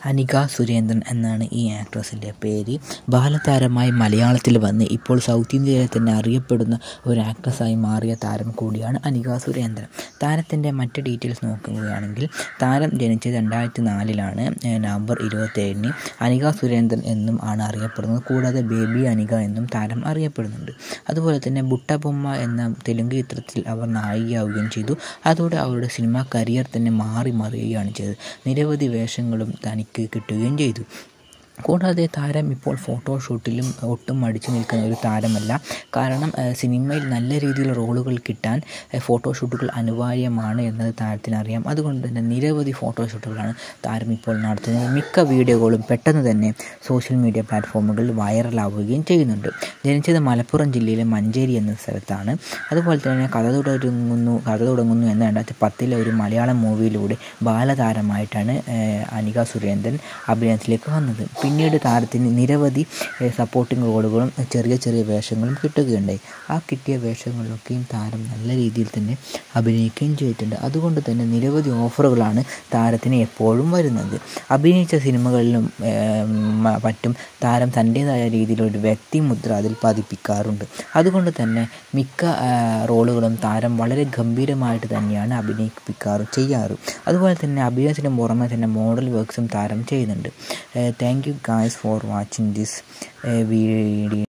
അനിക സുരേന്ദ്രൻ എന്നാണ് ഈ ആക്ട്രസിൻ്റെ പേര് ബാലതാരമായി മലയാളത്തിൽ വന്ന് ഇപ്പോൾ സൗത്ത് ഇന്ത്യയിലെ തന്നെ അറിയപ്പെടുന്ന ഒരു ആക്ട്രസ്സായി മാറിയ താരം കൂടിയാണ് അനിക സുരേന്ദ്രൻ താരത്തിൻ്റെ മറ്റ് ഡീറ്റെയിൽസ് നോക്കുകയാണെങ്കിൽ താരം ജനിച്ചത് രണ്ടായിരത്തി നാലിലാണ് നവംബർ ഇരുപത്തേഴിന് അനിക സുരേന്ദ്രൻ എന്നും ആണ് അറിയപ്പെടുന്നത് കൂടാതെ ബേബി അനിക എന്നും താരം അറിയപ്പെടുന്നുണ്ട് അതുപോലെ തന്നെ ബുട്ടബൊമ്മ എന്ന തെലുങ്ക് ചിത്രത്തിൽ അവർ നായികയാവുകയും ചെയ്തു അതോടെ അവരുടെ സിനിമാ കരിയർ തന്നെ മാറി മറിയുകയാണ് ചെയ്തത് നിരവധി വേഷങ്ങളും തനിക്ക് കിട്ടുകയും ചെയ്തു കൂടാതെ താരം ഇപ്പോൾ ഫോട്ടോഷൂട്ടിലും ഒട്ടും മടിച്ചു നിൽക്കുന്ന ഒരു താരമല്ല കാരണം സിനിമയിൽ നല്ല രീതിയിൽ റോളുകൾ കിട്ടാൻ ഫോട്ടോഷൂട്ടുകൾ അനിവാര്യമാണ് എന്നത് താരത്തിന് അറിയാം അതുകൊണ്ട് തന്നെ നിരവധി ഫോട്ടോഷൂട്ടുകളാണ് താരം ഇപ്പോൾ നടത്തുന്നത് മിക്ക വീഡിയോകളും പെട്ടെന്ന് തന്നെ സോഷ്യൽ മീഡിയ പ്ലാറ്റ്ഫോമുകളിൽ വൈറലാവുകയും ചെയ്യുന്നുണ്ട് ജനിച്ചത് മലപ്പുറം ജില്ലയിലെ മഞ്ചേരി എന്ന സ്ഥലത്താണ് അതുപോലെ തന്നെ കഥ തുടങ്ങുന്നു കഥ തുടങ്ങുന്നു എന്ന രണ്ടായിരത്തി പത്തിലെ ഒരു മലയാളം മൂവിയിലൂടെ ബാലതാരമായിട്ടാണ് അനിക സുരേന്ദ്രൻ അഭിനയത്തിലേക്ക് വന്നത് പിന്നീട് താരത്തിന് നിരവധി സപ്പോർട്ടിംഗ് റോളുകളും ചെറിയ ചെറിയ വേഷങ്ങളും കിട്ടുകയുണ്ടായി ആ കിട്ടിയ വേഷങ്ങളിലൊക്കെയും താരം നല്ല രീതിയിൽ തന്നെ അഭിനയിക്കുകയും ചെയ്തിട്ടുണ്ട് അതുകൊണ്ട് തന്നെ നിരവധി ഓഫറുകളാണ് താരത്തിന് എപ്പോഴും വരുന്നത് അഭിനയിച്ച സിനിമകളിലും മറ്റും താരം തൻ്റേതായ രീതിയിലൊരു വ്യക്തിമുദ്ര അതിൽ പതിപ്പിക്കാറുണ്ട് അതുകൊണ്ട് തന്നെ മിക്ക റോളുകളും താരം വളരെ ഗംഭീരമായിട്ട് തന്നെയാണ് അഭിനയിപ്പിക്കാറ് ചെയ്യാറ് അതുപോലെ തന്നെ അഭിനയത്തിന് പുറമെ തന്നെ മോഡൽ വർക്ക്സും താരം ചെയ്യുന്നുണ്ട് thank you guys for watching this video